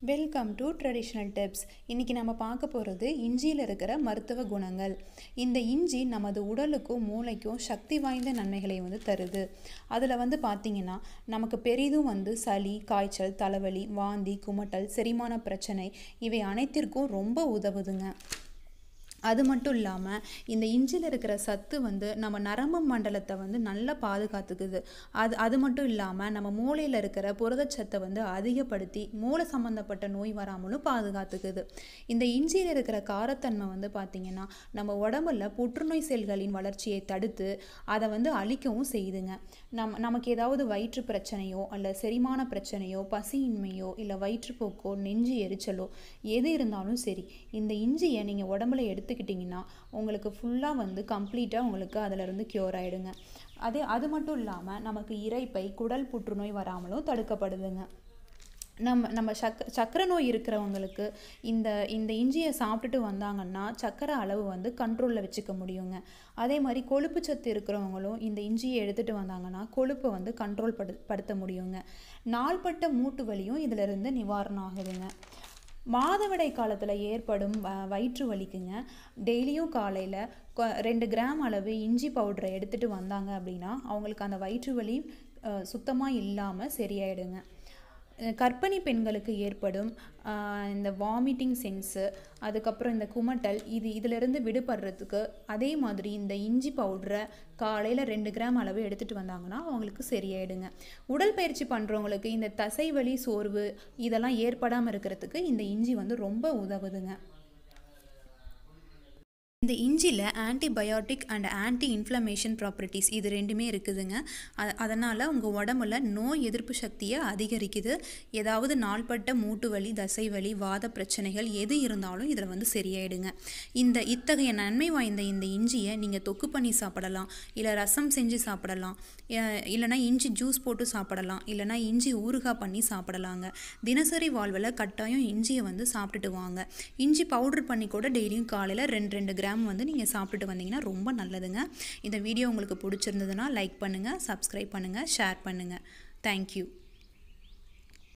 welcome to traditional tips இன்றைக்கி நம்ம பார்க்க போகிறது இஞ்சியில் இருக்கிற மருத்துவ குணங்கள் இந்த இஞ்சி நமது உடலுக்கும் மூளைக்கும் சக்தி வாய்ந்த நன்மைகளை வந்து தருது அதில் வந்து பார்த்திங்கன்னா நமக்கு பெரிதும் வந்து சளி காய்ச்சல் தலைவலி வாந்தி குமட்டல் செரிமான பிரச்சனை இவை அனைத்திற்கும் ரொம்ப உதவுதுங்க அது மட்டும் இல்லாமல் இந்த இஞ்சியில் இருக்கிற சத்து வந்து நம்ம நரம்பு மண்டலத்தை வந்து நல்லா பாதுகாத்துக்குது அது அது மட்டும் இல்லாமல் நம்ம மூளையில் இருக்கிற புரதச்சத்தை வந்து அதிகப்படுத்தி மூளை சம்மந்தப்பட்ட நோய் வராமலும் பாதுகாத்துக்குது இந்த இஞ்சியில் இருக்கிற காரத்தன்மை வந்து பார்த்திங்கன்னா நம்ம உடம்புல புற்றுநோய் செல்களின் வளர்ச்சியை தடுத்து அதை வந்து அழிக்கவும் செய்யுதுங்க நம் நமக்கு ஏதாவது வயிற்று பிரச்சனையோ அல்ல செரிமான பிரச்சனையோ பசியின்மையோ இல்லை வயிற்றுப்போக்கோ நெஞ்சு எரிச்சலோ எது இருந்தாலும் சரி இந்த இஞ்சியை நீங்கள் உடம்புல எடுத்துக்கிட்டிங்கன்னா உங்களுக்கு ஃபுல்லாக வந்து கம்ப்ளீட்டாக உங்களுக்கு அதிலிருந்து க்யூர் ஆகிடுங்க அதே அது மட்டும் இல்லாமல் நமக்கு இறைப்பை குடல் புற்றுநோய் வராமலும் தடுக்கப்படுதுங்க நம்ம நம்ம சக் சக்கரை நோய் இருக்கிறவங்களுக்கு இந்த இந்த இஞ்சியை சாப்பிட்டுட்டு வந்தாங்கன்னா சக்கரை அளவு வந்து கண்ட்ரோலில் வச்சுக்க முடியுங்க அதே மாதிரி கொழுப்பு சத்து இருக்கிறவங்களும் இந்த இஞ்சியை எடுத்துகிட்டு வந்தாங்கன்னா கொழுப்பை வந்து கண்ட்ரோல் படு படுத்த முடியுங்க நாள்பட்ட மூட்டு வலியும் இதிலிருந்து நிவாரணம் ஆகுதுங்க மாதவிடை காலத்தில் ஏற்படும் வயிற்று வலிக்குங்க டெய்லியும் காலையில் ரெண்டு கிராம் அளவு இஞ்சி பவுடரை எடுத்துகிட்டு வந்தாங்க அப்படின்னா அவங்களுக்கு அந்த வயிற்று வலி சுத்தமாக இல்லாமல் சரியாயிடுங்க கர்ப்பிணி பெண்களுக்கு ஏற்படும் இந்த வாமிட்டிங் சென்ஸு அதுக்கப்புறம் இந்த குமட்டல் இது இதிலிருந்து விடுபடுறதுக்கு அதே மாதிரி இந்த இஞ்சி பவுடரை காலையில் ரெண்டு கிராம் அளவு எடுத்துகிட்டு வந்தாங்கன்னா அவங்களுக்கு சரியாயிடுங்க உடல் பயிற்சி பண்ணுறவங்களுக்கு இந்த தசைவலி சோர்வு இதெல்லாம் ஏற்படாமல் இருக்கிறதுக்கு இந்த இஞ்சி வந்து ரொம்ப உதவுதுங்க இந்த இஞ்சியில் antibiotic and anti inflammation properties இது ரெண்டுமே இருக்குதுங்க அதனால் உங்கள் உடம்புல நோய் எதிர்ப்பு சக்தியை அதிகரிக்குது ஏதாவது நாள்பட்ட மூட்டு வலி தசை வலி வாத பிரச்சனைகள் எது இருந்தாலும் இதில் வந்து சரியாயிடுங்க இந்த இத்தகைய நன்மை வாய்ந்த இந்த இஞ்சியை நீங்கள் தொக்கு பண்ணி சாப்பிடலாம் இல்லை ரசம் செஞ்சு சாப்பிடலாம் இல்லைனா இஞ்சி ஜூஸ் போட்டு சாப்பிடலாம் இல்லைனா இஞ்சி ஊறுகாய் பண்ணி சாப்பிடலாங்க தினசரி வாழ்வில் கட்டாயம் இஞ்சியை வந்து சாப்பிட்டுட்டு வாங்க இஞ்சி பவுடர் பண்ணி கூட டெய்லியும் காலையில் ரெண்டு ரெண்டு கிராம் கிராம் வந்து நீங்கள் சாப்பிட்டுட்டு வந்தீங்கன்னா ரொம்ப நல்லதுங்க இந்த வீடியோ உங்களுக்கு பிடிச்சிருந்ததுன்னா லைக் பண்ணுங்கள் சப்ஸ்கிரைப் பண்ணுங்கள் ஷேர் பண்ணுங்கள் தேங்க்யூ